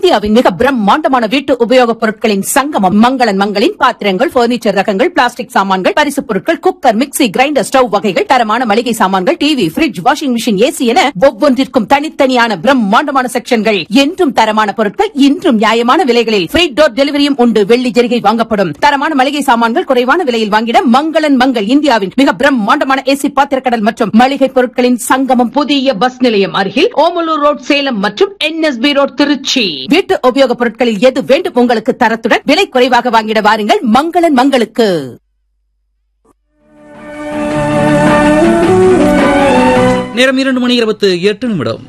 இந்தியாவின் மிக பிரம்மாண்டமான வீட்டு உபயோகப் பொருட்களின் சங்கமம் மங்களன் மங்களின் பாத்திரங்கள் பர்னிச்சர் ரகங்கள் பிளாஸ்டிக் சாமான்கள் பரிசுப் பொருட்கள் குக்கர் மிக்ஸி கிரைண்டர் ஸ்டவ் வகைகள் தரமான மளிகை சாமான்கள் TV fridge washing machine AC என ஒவ்வொன்றிற்கும் தனித்தனியான பிரம்மாண்டமான செக்ஷன்கள் என்றும் தரமான பொருட்கள் இன்றும் நியாயமான விலைகளில் ஃப்ரீ டோர் டெலிவரியும் உண்டு வெள்ளி ஜெரிகை வாங்கப்படும் தரமான மளிகை சாமான்கள் குறைவான விலையில் வாங்கிட மங்களன் மங்கள் இந்தியாவின் மிக பிரம்மாண்டமான ஏசி பாத்திரக்கடல் மற்றும் மளிகை பொருட்களின் சங்கமம் புதிய பஸ் நிலையம் அருகில் ஓமலூர் ரோட் சேலம் மற்றும் என்எஸ்பி ரோட் திருச்சி வீட்டு உபயோகப் பொருட்களில் எது வேண்டும் உங்களுக்கு தரத்துடன் விலை குறைவாக வாங்கிட வாருங்கள் மங்களன் மங்களுக்கு நேரம் இரண்டு மணி இருபத்து எட்டு நிமிடம்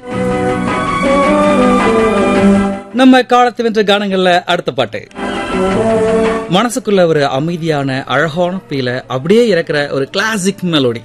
நம்ம காலத்து வென்ற கானங்கள்ல அடுத்த பாட்டு மனசுக்குள்ள ஒரு அமைதியான அழகான ஃபீல அப்படியே இறக்குற ஒரு கிளாசிக் மெலோடி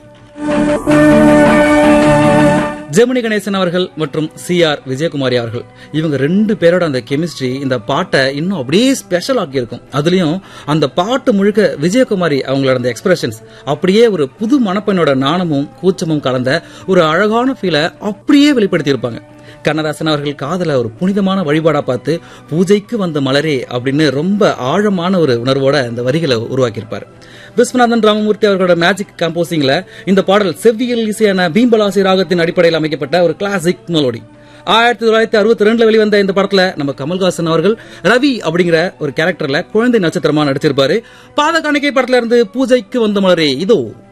ஜெமினி கணேசன் அவர்கள் மற்றும் சி ஆர் விஜயகுமாரி அவர்கள் இவங்க ரெண்டு பேரோட அந்த கெமிஸ்ட்ரி இந்த பாட்டை இன்னும் அப்படியே ஸ்பெஷல் ஆக்கியிருக்கும் அதுலயும் அந்த பாட்டு முழுக்க விஜயகுமாரி அவங்களோட அந்த எக்ஸ்பிரஷன்ஸ் அப்படியே ஒரு புது மணப்பெண்ணோட நாணமும் கூச்சமும் கலந்த ஒரு அழகான ஃபீலை அப்படியே வெளிப்படுத்தியிருப்பாங்க கண்ணதாசன் அவர்கள் காதல ஒரு புனிதமான வழிபாடா பார்த்து பூஜைக்கு வந்த மலரே அப்படின்னு ரொம்ப ஆழமான ஒரு உணர்வோட இந்த வரிகளை உருவாக்கியிருப்பார் விஸ்வநாதன் ராமமூர்த்தி அவர்களோட மேஜிக் கம்போசிங்ல இந்த பாடல் செவ்வியல் இசையான பீம்பலாசி ராகத்தின் அடிப்படையில் அமைக்கப்பட்ட ஒரு கிளாசிக் மெலோடி ஆயிரத்தி தொள்ளாயிரத்தி அறுபத்தி ரெண்டுல வெளிவந்த இந்த படத்துல நம்ம கமல்ஹாசன் அவர்கள் ரவி அப்படிங்கிற ஒரு கேரக்டர்ல குழந்தை நட்சத்திரமா நடிச்சிருப்பாரு பாத காணிக்கை படத்துல இருந்து பூஜைக்கு வந்த மலரே இதோ